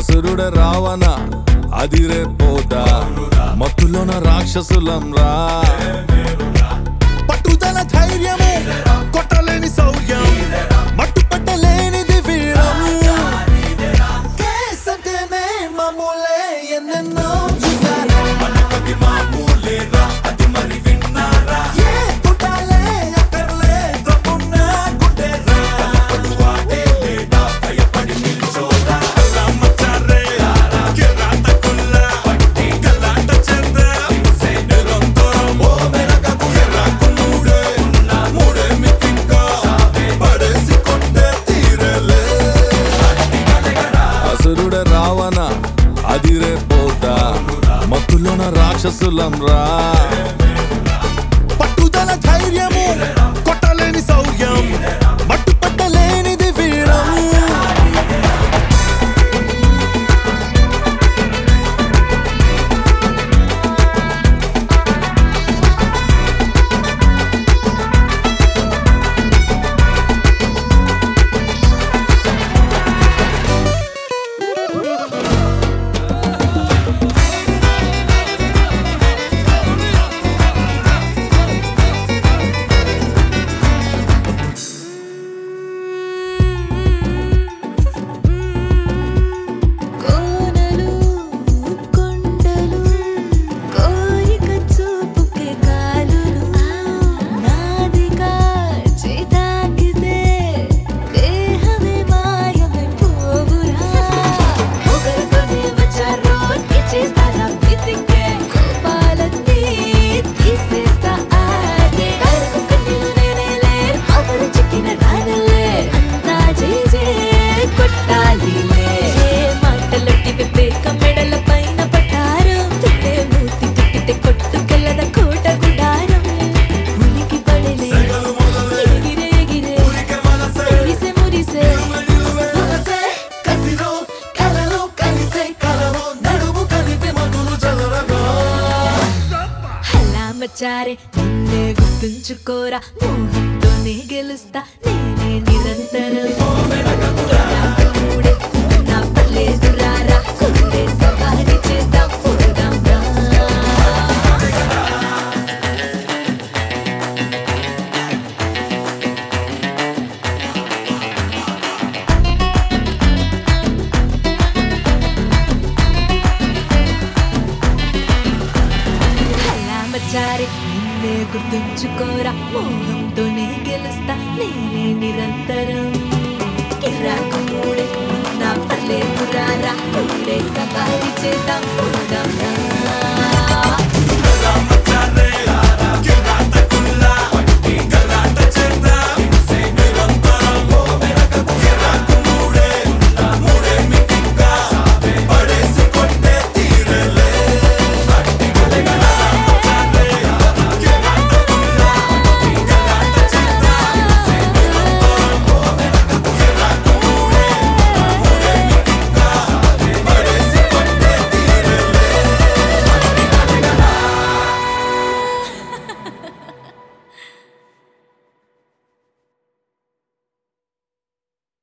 అసురుడ రావణ అదిరే పోతా మత్తులోన రాక్షసులం రా పట్టుదల ధైర్యము కొట్టలేని శౌర్యం మట్టు పట్టలేనిది వీరం కేసంటేనే మామూలే ఎన్నెన్నో చూసారా ఏ కుటాలే అక్కర్లే దమ్మున్నా గుండెరా అసురుడ రావణ అదిరే పోతా మత్తులోన రాక్షసులం రా పట్టుదల ధైర్యము కొట్టలేని శౌర్యం మట్టు పట్టలేనిది వీరం కోనలు కొండలు కోరిక చూపుకే కాలులు నాదిగా చేతాకితే దేహమే మాయమే పోవురా ఒకరితోనే వచ్చారో చేస్తారా పితికే కోపాలన్నీ తీసేస్తా ఆగే కరకు కన్నీళ్ళు నేనేలే పవరు చిక్కిన రానలే అంతా చేజే కొట్టాలిలే ఏ మాటలొట్టి వివేక మెడల పైన పటారం తిట్టే మూతి తిట్టితే కొట్టుకెళ్ళద కోట గుడారం ఉలికి పడలే ఎగిరే ఎగిరే మురిసే మురిసే సొగసే కసిలో కలలో కలిసే కలలో నడుము కలిపే మగులు చదరగా హలా మచారే నిన్నే గుర్తుంచుకోరా మోహంతోనే గెలుస్తా నేనే నిరంతరం మూడే నా పర్లేదు రారా కుర్రే సవారి చేద్దాం పోదాం రా అలా మచారి నిన్నే గుర్తుంచుకోరా మోహంతోనే గెలుస్తా నేనే నిరంతరం కిరాకు మూడే నా పర్లేదు రారా కూడే సవారి చేద్దాం పోదాం రా